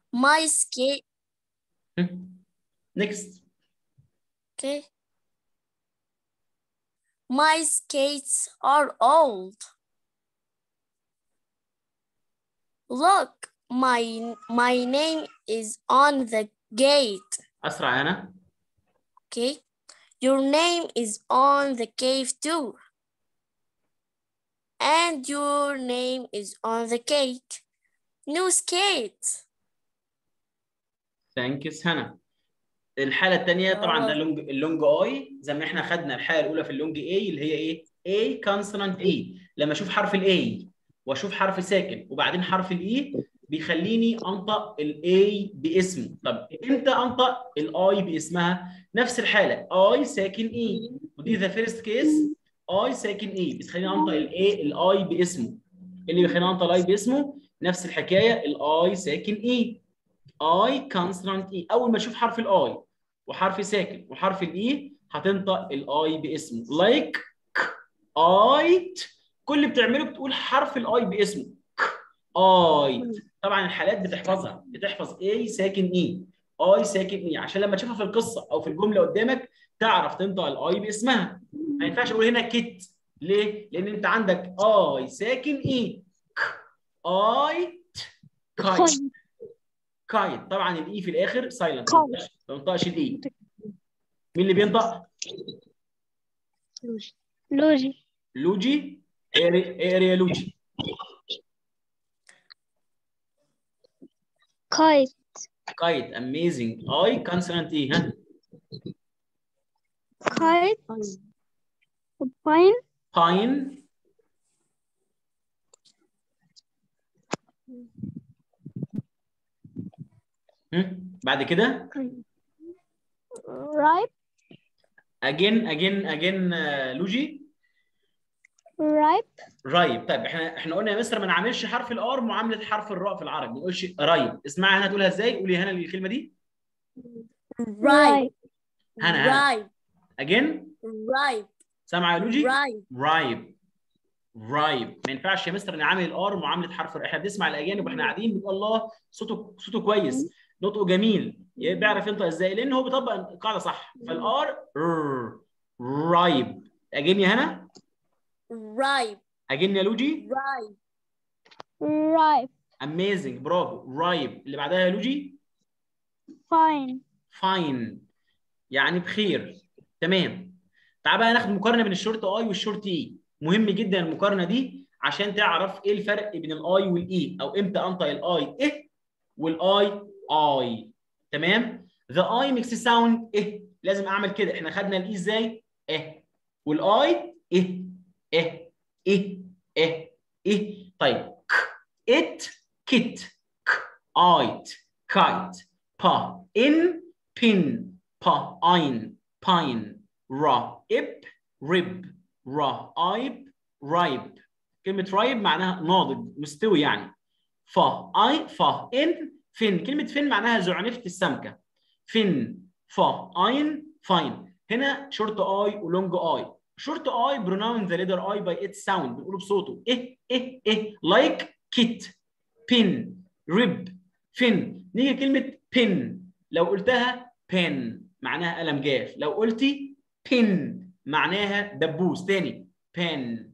My skate. next Okay. My skates are old. Look, my my name is on the gate. اسرع انا Okay. Your name is on the cave too. And your name is on the cake. New skates. ثانك يو هنا الحاله الثانيه طبعا ده اللونج اللونج اي زي ما احنا خدنا الحاله الاولى في اللونج اي اللي هي ايه اي كونسونانت اي لما اشوف حرف الاي واشوف حرف ساكن وبعدين حرف الاي بيخليني انطق الاي باسمه طب امتى انطق الاي باسمها نفس الحاله اي ساكن اي ودي ذا فيرست كيس اي ساكن اي بتخليني انطق الاي الاي باسمه اللي بيخليني انطق الاي باسمه نفس الحكايه الاي ساكن اي اي كونسونانت اي اول ما تشوف حرف الاي وحرف ساكن وحرف الاي هتنطق الاي باسمه لايك ايت كل اللي بتعمله بتقول حرف الاي باسمه ايت طبعا الحالات بتحفظها بتحفظ اي ساكن اي اي ساكن اي عشان لما تشوفها في القصه او في الجمله قدامك تعرف تنطق الاي باسمها ما ينفعش اقول هنا كيت ليه؟ لان انت عندك اي ساكن اي ايت كايت كايت طبعا الاي في الاخر سايلنت ما بينطقش الاي مين اللي بينطق؟ لوجي لوجي ايه اريا لوجي كايت كايت اميزنج اي كونسونانت اي ها كايت باين باين بعد كده رايب اجين اجين اجين لوجي رايب رايب طيب احنا احنا قلنا يا مستر ما نعملش حرف الار معامله حرف الراء في العربي ما نقولش رايب اسمعي هنا تقولها ازاي قولي هنا الكلمه دي Right. هنا هنا Right. اجين Right. سامعه يا لوجي Right. رايب رايب ما ينفعش يا مستر نعامل الار معامله حرف الراء احنا بنسمع الاجانب واحنا قاعدين بنقول الله صوته صوته كويس نطقه جميل بيعرف ينطق ازاي لان هو بيطبق القاعده صح فالار ر- رايب اجين يا هنا Right. اجين يا لوجي Right. رايب اميزنج برافو رايب اللي بعدها يا لوجي فاين فاين يعني بخير تمام تعال بقى ناخد مقارنه بين الشورت اي والشورت اي مهم جدا المقارنه دي عشان تعرف ايه الفرق بين الاي والاي او امتى انطق الاي ايه والاي اي تمام ذا اي ميكس ساوند ايه لازم اعمل كده احنا خدنا الاي ازاي ايه والاي ايه ايه ايه ايه ايه طيب ك ات كيت ك ايت كايت با ان بين با اين باين را اب رب را ايب رايب كلمة رايب معناها ناضج مستوي يعني فا اي فا ان فين كلمة فين معناها زعنفة السمكة فين فا اين فاين هنا شورت اي ولونج اي شورت اي بروناون ذا ليتر اي باي اتس ساوند بنقوله بصوته ايه ايه ايه لايك كيت بين ريب فين نيجي كلمة بين لو قلتها بين معناها قلم جاف لو قلتي بين معناها دبوس تاني بين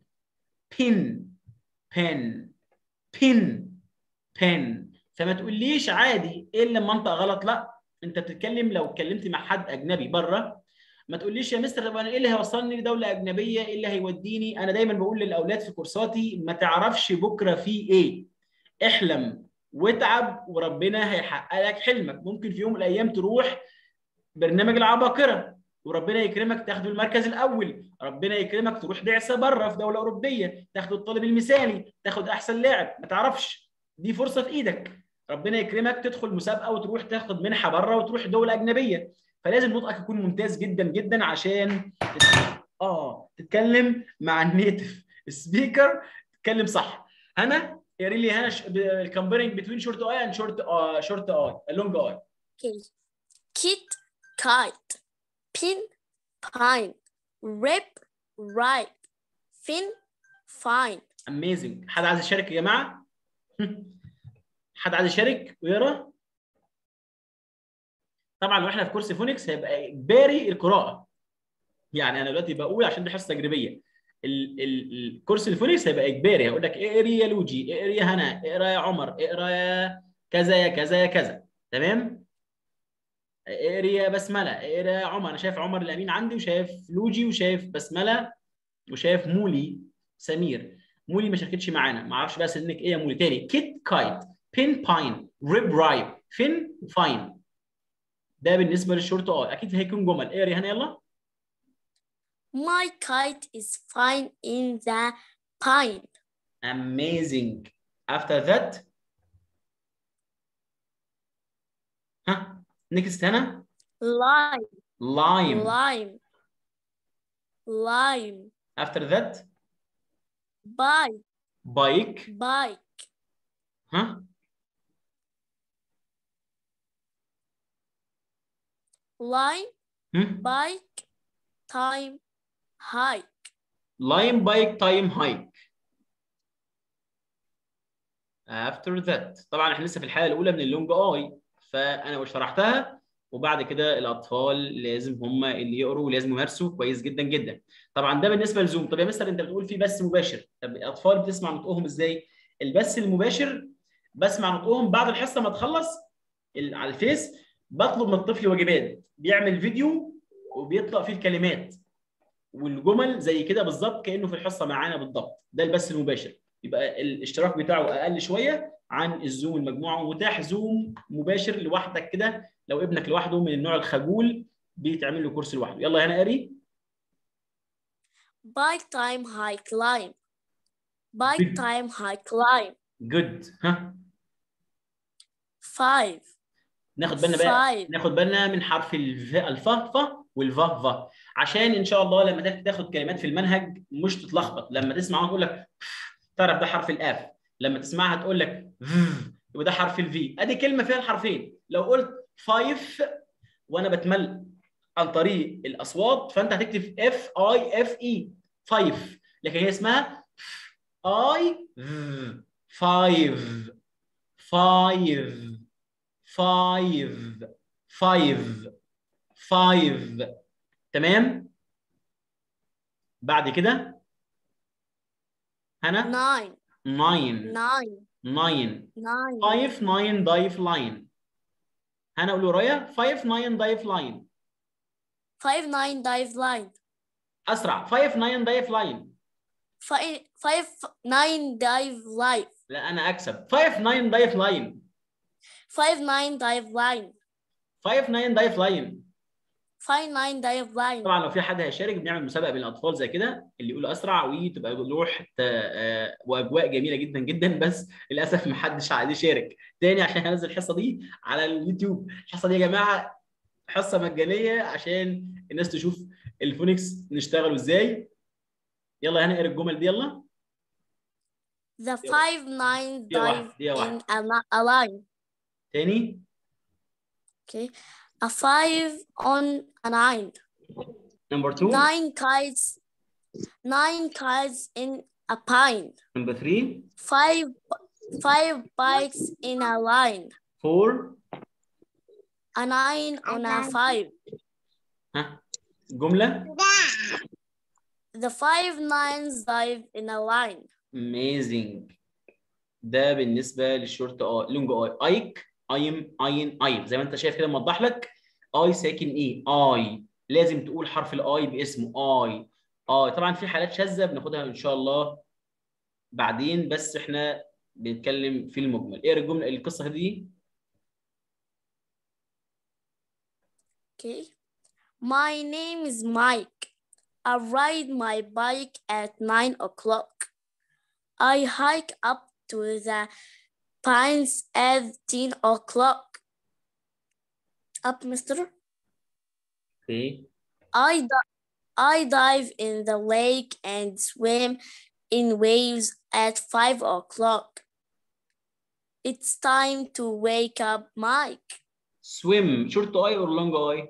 بين بين بين بين فما تقوليش عادي ايه اللي منطق غلط لا انت بتتكلم لو اتكلمت مع حد اجنبي بره ما تقوليش يا مستر طب انا ايه اللي هيوصلني لدوله اجنبيه ايه اللي هيوديني انا دايما بقول للاولاد في كورساتي ما تعرفش بكره في ايه احلم واتعب وربنا هيحقق لك حلمك ممكن في يوم من الايام تروح برنامج العباقره وربنا يكرمك تاخد المركز الاول ربنا يكرمك تروح بعثه بره في دوله اوروبيه تاخد الطالب المثالي تاخد احسن لاعب ما تعرفش دي فرصه في ايدك ربنا يكرمك تدخل مسابقه وتروح تاخد منحه بره وتروح دوله اجنبيه فلازم نطقك يكون ممتاز جدا جدا عشان اه تتكلم مع النيتف سبيكر تتكلم صح هنا قاري لي هنا الكامبيرنج بتوين شورت اي اند شورت شورت اي لونج اي Okay. Kit, kite. Pin, pine. Rip, ripe. Fin, fine. اميزنج حد عايز يشارك يا جماعه حد عايز يشارك ويقرا طبعا لو احنا في كورس فونكس هيبقى اجباري القراءه يعني انا دلوقتي بقول عشان دي حصه تجريبيه ال- ال- الكورس الفونكس هيبقى اجباري هقول لك اقري يا لوجي اقري يا هنا اقرا يا عمر اقرا يا كذا يا كذا يا كذا تمام اقري يا بسمله اقرا يا عمر انا شايف عمر الامين عندي وشايف لوجي وشايف بسمله وشايف مولي سمير مولي ما شاركتش معانا ما اعرفش بقى سنك ايه يا مولي تاني كيت كايت بين باين ريب رايب فين فاين ده بالنسبه للشورت اه اكيد هيكون جمل اقري هنا يلا My kite is fine in the pine. amazing after that ها next هنا Lime, lime lime, lime. after that Bike, bike bike. ها Line, هم؟ bike, time, hike. lime bike time hike after that طبعا احنا لسه في الحاله الاولى من اللونج اي فانا شرحتها وبعد كده الاطفال لازم هم اللي يقروا ولازم يمارسوا كويس جدا جدا طبعا ده بالنسبه لزوم طب يا مستر انت بتقول في بث مباشر طب الاطفال بتسمع نطقهم ازاي البث المباشر بسمع نطقهم بعد الحصه ما تخلص ال- على الفيس بطلب من الطفل واجبات بيعمل فيديو وبيطلق فيه الكلمات والجمل زي كده بالظبط كانه في الحصه معانا بالضبط ده البث المباشر يبقى الاشتراك بتاعه اقل شويه عن الزوم المجموعه ومتاح زوم مباشر لوحدك كده لو ابنك لوحده من النوع الخجول بيتعمل له كورس لوحده يلا هنا قاري Bike time, hike, line. Bike Good. time, hike, line. جود ها Five, ناخد بالنا بقى five. ناخد بالنا من حرف الف الف ف والفا فا عشان ان شاء الله لما تاخد- تاخد كلمات في المنهج مش تتلخبط لما تسمع تقول لك تعرف ده حرف الاف لما تسمعها تقول لك فف، يبقى ده حرف الفي ادي كلمه فيها الحرفين لو قلت فايف وانا بتمل عن طريق الاصوات فانت هتكتب اف اي اف اي فايف لكن هي اسمها اي فايف فايف فايف فايف فايف تمام بعد كده هنا Nine, 9 nine, 9 nine. 5 9 ضايف لاين هنا قول ورايا 5 9 ضايف لاين Five, nine, dive line. اسرع 5 9 ضايف لاين Five, five, nine, dive line. لا انا اكسب 5 9 ضايف لاين Five, nine, dive line. 5 9 ضايف لاين Five, nine, dive line. طبعا لو في حد هيشارك بنعمل مسابقه بين الاطفال زي كده اللي يقول اسرع وتبقى روح ت- آه، واجواء جميله جدا جدا بس للاسف ما حدش عايز يشارك تاني عشان هنزل الحصه دي على اليوتيوب الحصه دي يا جماعه حصه مجانيه عشان الناس تشوف الفونكس نشتغلوا ازاي يلا هنقرا الجمل دي يلا The five, nine, دي واحدة، dive دي in واحدة. a, li- a line. تاني Okay. A five on a nine. نمبر 2 Nine kites. Nine kites in a pine. نمبر 3 Five, five bikes in a line. 4 A nine on a five. ها جمله The five nines dive in a line. amazing ده بالنسبه للشورت اه لونج اي ايك ايم اين ايم زي ما انت شايف كده موضح لك اي ساكن ايه اي لازم تقول حرف الاي باسمه اي اي طبعا في حالات شاذه بناخدها ان شاء الله بعدين بس احنا بنتكلم في المجمل ايه الجمله القصه دي Okay. My name is Mike. I ride my bike at nine o'clock. I hike up to the pines at ten o'clock. Up, mister. اوكي I, di- I dive in the lake and swim in waves at five o'clock. It's time to wake up, Mike. swim شورت اي اور لونج اي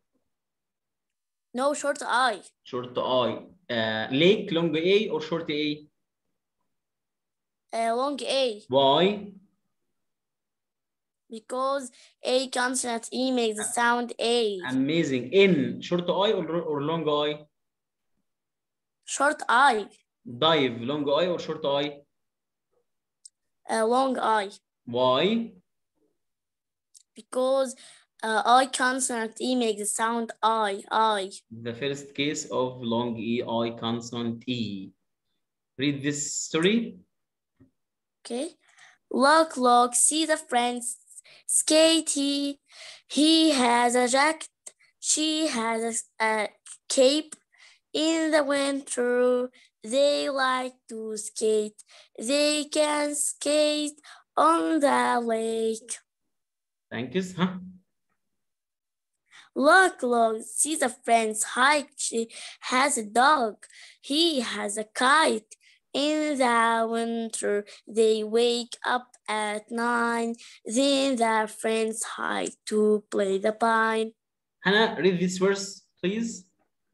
No short eye. شورت اي ليك لونج اي اور شورت اي Uh, long A. واي because A consonant E makes the sound A. amazing in short I or, or long I Short I, dive long I or short I uh, long I, why because uh, I consonant E makes the sound I, I. the first case of long E I consonant E read this story Okay. Look, look, see the friends skate. He, he has a jacket. She has a, a cape. In the winter, they like to skate. They can skate on the lake. thank you huh Look, look, see the friends hike. She has a dog. He has a kite. In the winter, they wake up at nine. Then their friends hike to play the pine. Hannah read this verse please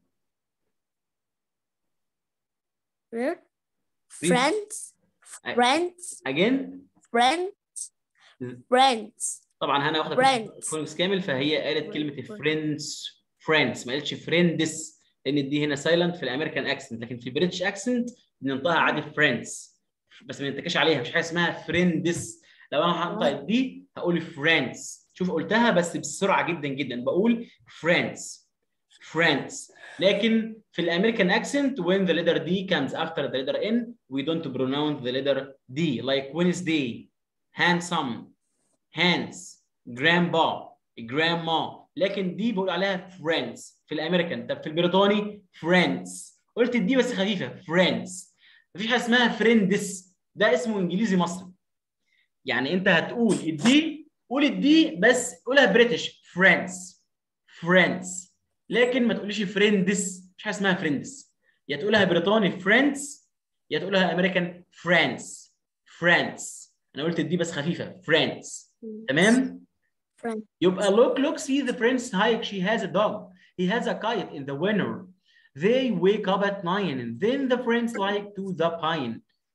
Where? Please. Friends, I- friends, again friends, Mm. friends. طبعا هنا واخده Friends. فونكس كامل فهي قالت كلمه فريندز فريندز ما قالتش فريندس لان دي هنا سايلنت في الامريكان اكسنت لكن في البريتش اكسنت بننطقها عادي فريندز بس ما ننتكش عليها مش حاجه اسمها فريندس لو انا هنطق دي هقول فريندز شوف قلتها بس بسرعه جدا جدا بقول فريندز فريندز لكن في الامريكان اكسنت when the letter D comes after the letter N we don't pronounce the letter D like Wednesday handsome hands grandpa grandma لكن دي بقول عليها friends في الامريكان طب في البريطاني friends قلت الدي بس خفيفه friends مفيش حاجه اسمها friends ده اسمه انجليزي مصري يعني انت هتقول الدي قول الدي بس قولها بريتش friends friends لكن ما تقوليش friends مش حاجه اسمها friends يا تقولها بريطاني friends يا تقولها امريكان friends friends انا قلت الدي بس خفيفه friends تمام Friends. يبقى look look see the prince hike she has a dog he has a kite in the winter they wake up at nine and then the prince like to the pine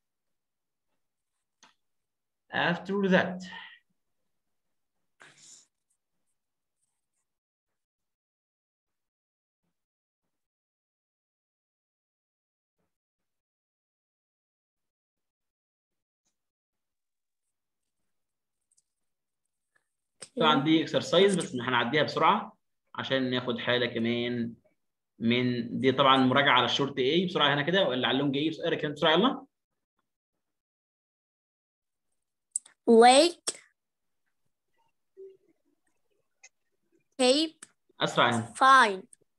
after that طبعا دي اكسرسايز بس هنعديها بسرعه عشان ناخد حاله كمان من دي طبعا مراجعه على الشورت اي بسرعه هنا كده ولا على اللونج اي بسرعه كده بسرعه يلا Lake, cape, اسرع هنا fine.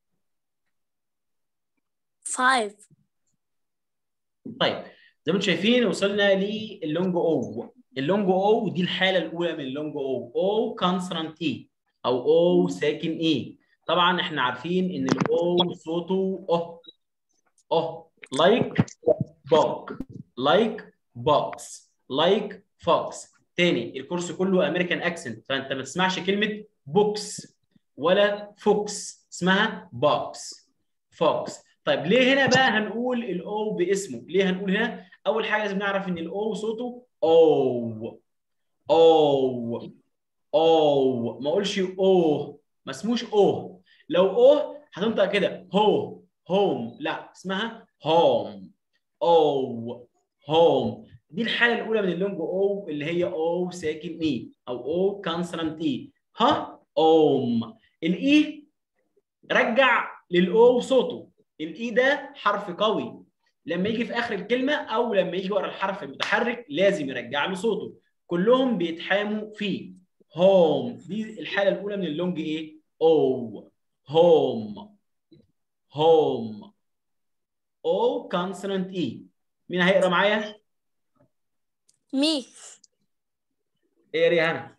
Five. طيب زي ما انتم شايفين وصلنا للونج او اللونج او دي الحاله الاولى من اللونج او او كونسونانت اي او او ساكن اي طبعا احنا عارفين ان الاو صوته اه اه لايك بوك لايك بوكس لايك فوكس تاني الكورس كله امريكان اكسنت فانت ما تسمعش كلمه بوكس ولا فوكس اسمها بوكس فوكس طيب ليه هنا بقى هنقول الاو باسمه ليه هنقول هنا اول حاجه لازم نعرف ان الاو صوته او او او ما اقولش او ما اسموش او لو او هتنطق كده هو هوم لا اسمها هوم او هوم دي الحاله الاولى من اللونج او اللي هي او ساكن اي او او كونسونانت اي ها اوم الاي رجع للاو صوته الاي ده حرف قوي لما يجي في اخر الكلمه او لما يجي ورا الحرف المتحرك لازم يرجع له صوته كلهم بيتحاموا فيه هوم دي الحاله الاولى من اللونج ايه او هوم هوم او كونسونانت اي مين هيقرا معايا Me. ايه يا ريهانه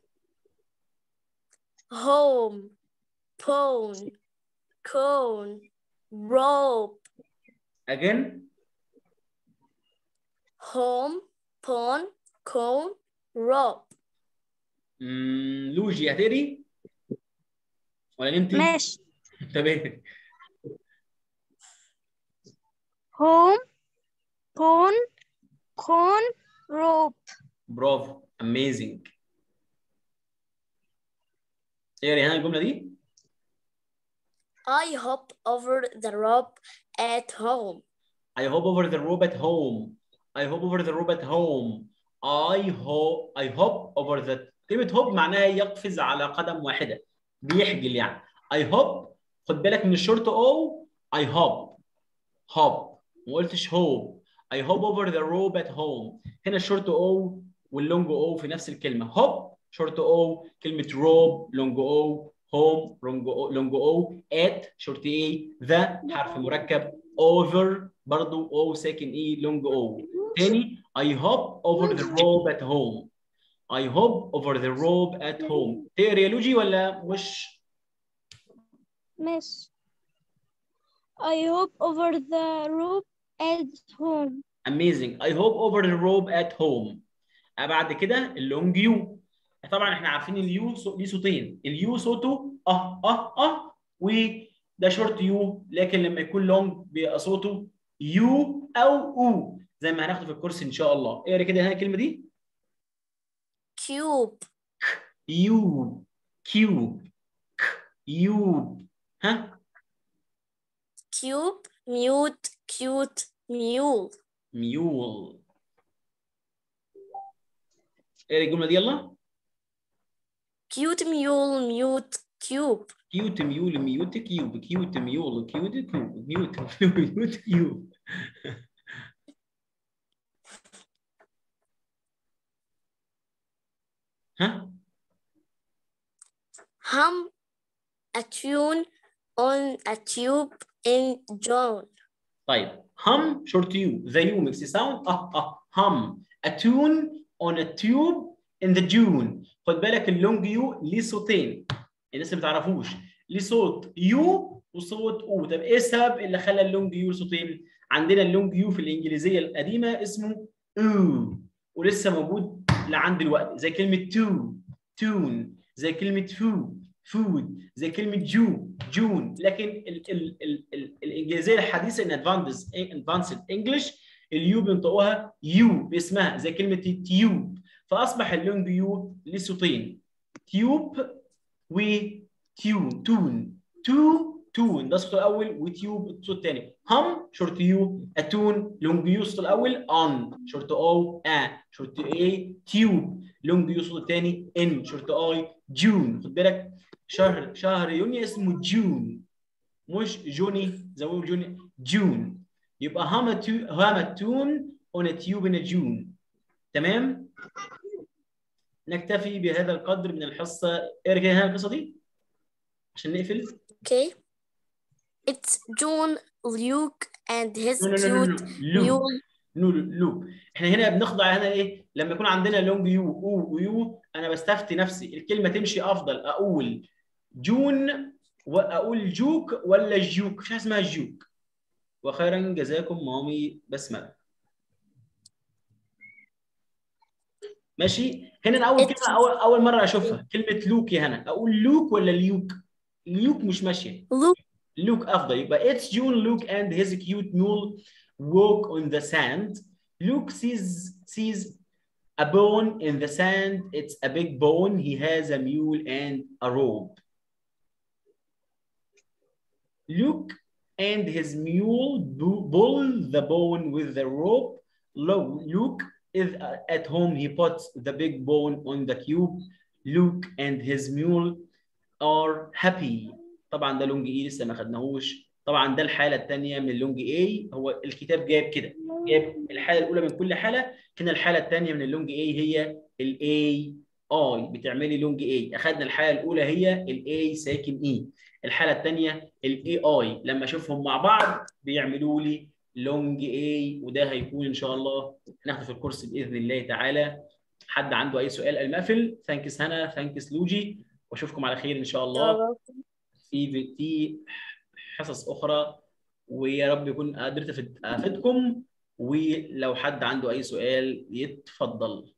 Home. Pone. Cone. Rope. again Home. Pone. Cone. Rope. مم، لوجي هتقري ولا نمتي ماشي تمام home cone cone rope برافو amazing اقري هنا الجمله دي I hop over the rope at home. I hop over the rope at home. I hop over the rope at home. I hop I hop over the كلمة hop معناها يقفز على قدم واحدة بيحجل يعني I hop خد بالك من الشورت O I hop hop ما قلتش hope I hop over the rope at home هنا الشورت O واللونج O في نفس الكلمة hop شورت O كلمة rope لونج O home لونج O لونج O at شورت A the حرف مركب over برضو O ساكن E لونج O تاني I hop over the rope at home I hop over the rope at home تقري يا لوجي ولا مش Miss. I hop over the rope at home. amazing I hop over the rope at home آه بعد كده اللونج يو طبعا احنا عارفين اليو صو... ليه صوتين اليو صوته اه اه اه وده شورت يو لكن لما يكون لونج بيبقى صوته يو او او زي ما هناخده في الكورس ان شاء الله اقرا كده هنا الكلمه دي Cube. يوب كيوب ك يوب ها Cube. Mute. Cute. Mule. ميول اقرا الجمله دي يلا Cute mule. Mute. Cube. كيوت ميول ميوت كيوب كيوت ميول كيوت كيوب ميوت ميوت كيوب ها Hum a tune on a tube in June. طيب hum short u the u makes a sound اه اه hum a tune on a tube in the June خد بالك اللونج يو ليه صوتين الناس اللي ما تعرفوش ليه صوت يو وصوت او طب ايه السبب اللي خلى اللونج يو صوتين عندنا اللونج يو في الانجليزيه القديمه اسمه او ولسه موجود لعند دلوقتي زي كلمه تو تون زي كلمه فو فود زي كلمه جو جون لكن ال ال ال ال الانجليزيه الحديثه ان ادفانسد ادفانسد انجلش اليو بينطقوها يو باسمها زي كلمه تيوب فاصبح اللونج يو ليه صوتين تيوب وتيون تون تو تون ده الصوت الاول وتيوب الصوت الثاني هم شورت يو اتون لونج يو الصوت الاول ان شورت او ا شورت اي تيوب لونج يو الصوت الثاني ان شورت اي جون خد بالك شهر شهر يونيو اسمه جون مش جوني زي ما بيقولوا جوني جون يبقى هامتو هامتون اون تيوب ان جون تمام نكتفي بهذا القدر من الحصه اقرا كده هنا القصه دي عشان نقفل Okay. It's June, Luke, and his نو نو نو cute نو لوك mule. نو لوك احنا هنا بنخضع هنا ايه لما يكون عندنا لونج يو او ويو انا بستفتي نفسي الكلمه تمشي افضل اقول جون واقول جوك ولا جوك مفيش حاجه اسمها جوك وخيرا جزاكم مامي بسمله ماشي هنا أنا اول كلمه اول اول مره اشوفها كلمه لوك يا هنا اقول لوك ولا ليوك ليوك مش ماشيه Luke, Luke أفضل يبقى it's June Luke and his cute mule walk on the sand Luke sees sees a bone in the sand it's a big bone he has a mule and a rope Luke and his mule bu- pull the bone with the rope Lo- Luke is at home he puts the big bone on the cube Luke and his mule are happy طبعا ده لونج اي لسه ما خدناهوش طبعا ده الحاله الثانيه من اللونج اي هو الكتاب جايب كده جايب الحاله الاولى من كل حاله هنا الحاله الثانيه من اللونج اي هي الاي اي بتعملي لونج اي اخذنا الحاله الاولى هي الاي ساكن اي الحاله الثانيه الاي اي لما اشوفهم مع بعض بيعملوا لي لونج اي وده هيكون ان شاء الله هناخده في الكورس باذن الله تعالى حد عنده اي سؤال المقفل ثانكس هنا ثانكس لوجي واشوفكم على خير ان شاء الله في في حصص اخرى ويا رب يكون قدرت أفيد- افيدكم ولو حد عنده اي سؤال يتفضل